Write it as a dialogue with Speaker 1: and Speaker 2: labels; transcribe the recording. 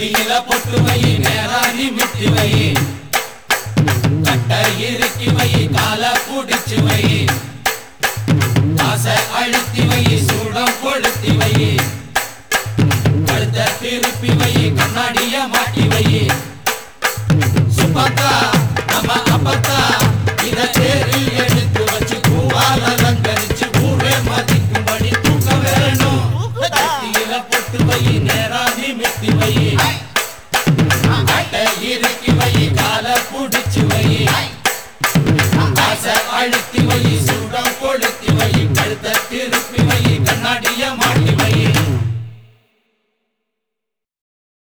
Speaker 1: நெத்தியில பொட்டு வை நேரா நிமித்தி வை கட்ட இறுக்கி வை கால புடிச்சு வை காசை அழுத்தி வை சூடம் கொளுத்தி வை கழுத்த திருப்பி வை கண்ணாடிய மாட்டி வை சுப்பத்தா நம்ம அப்பத்தா இத தேரில் எடுத்து வச்சு பூவால அலங்கரிச்சு ஊரே மதிக்கும்படி தூக்க வேணும் கத்தியில பொட்டு வை நேரா நிமித்தி